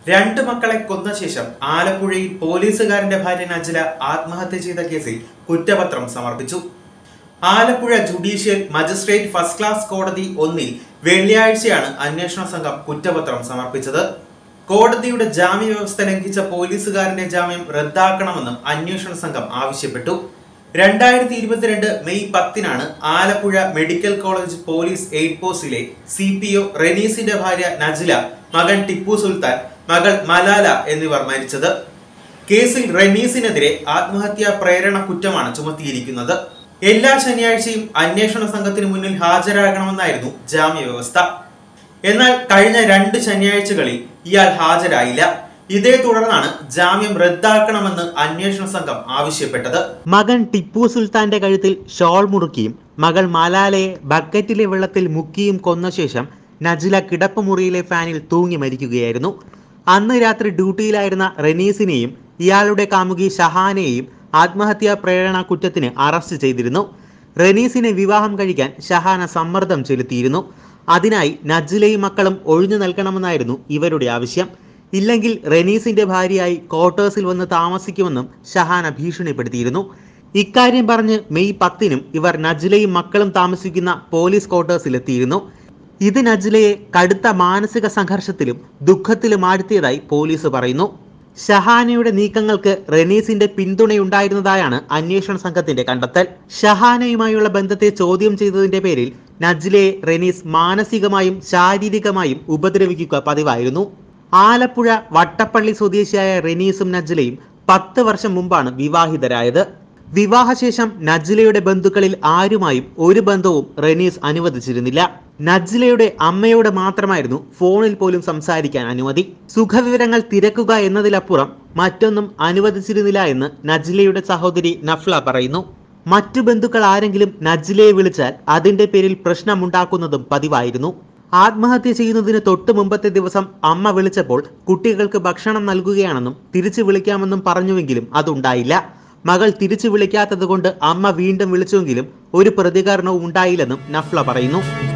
രണ്ട് മക്കളെ കൊന്ന ശേഷം ആലപ്പുഴയിൽ പോലീസുകാരന്റെ ഭാര്യ നജ്ല ആത്മഹത്യ ചെയ്ത കേസിൽ കുറ്റപത്രം സമർപ്പിച്ചു Alappuzha judicial magistrate first class കോടതി ഒന്നിൽ വെള്ളിയാഴ്ചയാണ് അന്വേഷണ സംഘം കുറ്റപത്രം സമർപ്പിച്ചത് കോടതിയുടെ ജാമ്യ വ്യവസ്ഥ ലംഘിച്ച പോലീസുകാരന്റെ ജാമ്യം റദ്ദാക്കണമെന്നും അന്വേഷണ സംഘം ആവശ്യപ്പെട്ടു രണ്ടായിരത്തി ഇരുപത്തിരണ്ട് മെയ് പത്തിനാണ് Alappuzha medical college police aid പോസ്റ്റിലെ സി പി ഒ റെനീസിന്റെ ഭാര്യ നജ്ല മകൻ ടിപ്പു സുൽത്താൻ മകൾ മലാല എന്നിവർ മരിച്ചത് കേസിൽ റെനീസിനെതിരെ ആത്മഹത്യാ പ്രേരണ കുറ്റമാണ് ചുമത്തിയിരിക്കുന്നത് എല്ലാ ശനിയാഴ്ചയും അന്വേഷണ സംഘത്തിന് മുന്നിൽ ഹാജരാകണമെന്നായിരുന്നു ജാമ്യ വ്യവസ്ഥ എന്നാൽ കഴിഞ്ഞ രണ്ട് ശനിയാഴ്ചകളിൽ ഇയാൾ ഹാജരായില്ല ഇതേ തുടർന്നാണ് ജാമ്യം റദ്ദാക്കണമെന്ന് അന്വേഷണ സംഘം ആവശ്യപ്പെട്ടത് മകൻ ടിപ്പു സുൽത്താന്റെ കഴുത്തിൽ ഷോൾ മുറുക്കിയും മകൾ മലാലയെ ബക്കറ്റിലെ വെള്ളത്തിൽ മുക്കിയും കൊന്ന ശേഷം നജില കിടപ്പുമുറിയിലെ ഫാനിൽ തൂങ്ങി മരിക്കുകയായിരുന്നു അന്ന് രാത്രി ഡ്യൂട്ടിയിലായിരുന്ന റെനീസിനെയും ഇയാളുടെ കാമുകി ഷഹാനെയും ആത്മഹത്യാ പ്രേരണ കുറ്റത്തിന് അറസ്റ്റ് ചെയ്തിരുന്നു റെനീസിനെ വിവാഹം കഴിക്കാൻ ഷഹാന സമ്മർദ്ദം ചെലുത്തിയിരുന്നു അതിനായി നജിലയും മക്കളും ഒഴിഞ്ഞു നൽകണമെന്നായിരുന്നു ഇവരുടെ ആവശ്യം ഇല്ലെങ്കിൽ റെനീസിന്റെ ഭാര്യയായി ക്വാർട്ടേഴ്സിൽ വന്ന് താമസിക്കുമെന്നും ഷഹാന ഭീഷണിപ്പെടുത്തിയിരുന്നു ഇക്കാര്യം പറഞ്ഞ് മെയ് പത്തിനും ഇവർ നജ്ലയും മക്കളും താമസിക്കുന്ന പോലീസ് ക്വാർട്ടേഴ്സിലെത്തിയിരുന്നു ഇത് നജ്ലയെ കടുത്ത മാനസിക സംഘർഷത്തിലും ദുഃഖത്തിലും ആഴ്ത്തിയതായി പോലീസ് പറയുന്നു ഷഹാനയുടെ നീക്കങ്ങൾക്ക് റെനീസിന്റെ പിന്തുണയുണ്ടായിരുന്നതായാണ് അന്വേഷണ സംഘത്തിന്റെ കണ്ടെത്തൽ ഷഹാനയുമായുള്ള ബന്ധത്തെ ചോദ്യം ചെയ്തതിന്റെ പേരിൽ നജ്ലയെ റെനീസ് മാനസികമായും ശാരീരികമായും ഉപദ്രവിക്കുക പതിവായിരുന്നു ആലപ്പുഴ വട്ടപ്പള്ളി സ്വദേശിയായ റെനീസും നജ്ലയും പത്ത് വർഷം മുമ്പാണ് വിവാഹിതരായത് വിവാഹശേഷം നജ്ലയുടെ ബന്ധുക്കളിൽ ആരുമായും ഒരു ബന്ധവും റെനീസ് അനുവദിച്ചിരുന്നില്ല നജ്ലയുടെ അമ്മയോട് മാത്രമായിരുന്നു ഫോണിൽ പോലും സംസാരിക്കാൻ അനുമതി സുഖവിവരങ്ങൾ തിരക്കുക എന്നതിലപ്പുറം മറ്റൊന്നും അനുവദിച്ചിരുന്നില്ല എന്ന് നജ്ലയുടെ സഹോദരി നഫ്ല പറയുന്നു മറ്റു ബന്ധുക്കൾ ആരെങ്കിലും നജ്ലയെ വിളിച്ചാൽ അതിന്റെ പേരിൽ പ്രശ്നമുണ്ടാക്കുന്നതും പതിവായിരുന്നു ആത്മഹത്യ ചെയ്യുന്നതിന് തൊട്ടു മുമ്പത്തെ ദിവസം അമ്മ വിളിച്ചപ്പോൾ കുട്ടികൾക്ക് ഭക്ഷണം നൽകുകയാണെന്നും തിരിച്ചു വിളിക്കാമെന്നും പറഞ്ഞുവെങ്കിലും അതുണ്ടായില്ല മകൾ തിരിച്ചു വിളിക്കാത്തത് കൊണ്ട് അമ്മ വീണ്ടും വിളിച്ചുവെങ്കിലും ഒരു പ്രതികരണവും ഉണ്ടായില്ലെന്നും നഫ്ല പറയുന്നു